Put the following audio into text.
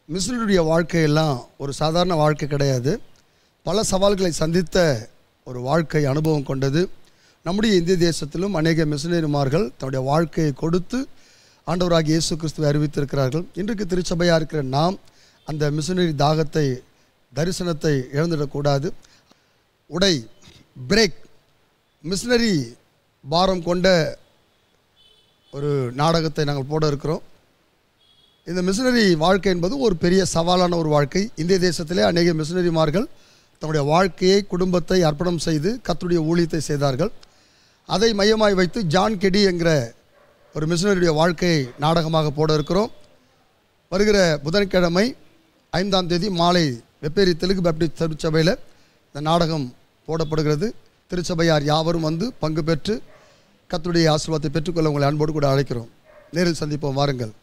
மிஸ்னருடைய வாழ்க்கையெல்லாம் ஒரு சாதாரண வாழ்க்கை கிடையாது பல சவால்களை சந்தித்த ஒரு வாழ்க்கை அனுபவம் கொண்டது நம்முடைய இந்திய தேசத்திலும் அநேக மிஷனரிமார்கள் தன்னுடைய வாழ்க்கையை கொடுத்து ஆண்டவராகிய இயேசு கிறிஸ்துவை அறிவித்திருக்கிறார்கள் இன்றைக்கு திருச்சபையாக இருக்கிற நாம் அந்த மிஷனரி தாகத்தை தரிசனத்தை இழந்துடக்கூடாது உடை பிரேக் மிஷனரி பாரம் கொண்ட ஒரு நாடகத்தை நாங்கள் போட இருக்கிறோம் இந்த மிஷனரி வாழ்க்கை என்பது ஒரு பெரிய சவாலான ஒரு வாழ்க்கை இந்திய தேசத்திலே அநேக மிஷனரிமார்கள் தன்னுடைய வாழ்க்கையை குடும்பத்தை அர்ப்பணம் செய்து கர்த்தருடைய ஊழியத்தை செய்தார்கள் அதை மையமாய் வைத்து ஜான் கெடி என்கிற ஒரு மிஷனரியுடைய வாழ்க்கையை நாடகமாக போட இருக்கிறோம் வருகிற புதன்கிழமை ஐந்தாம் தேதி மாலை வெப்பேரி தெலுங்கு பேப்டிஸ்ட் திருச்சபையில் இந்த நாடகம் போடப்படுகிறது திருச்சபையார் யாவரும் வந்து பங்கு பெற்று கர்த்தருடைய ஆசீர்வாதத்தை பெற்றுக்கொள்ள உங்களை அன்போடு கூட அழைக்கிறோம் நேரில் சந்திப்போம் வாருங்கள்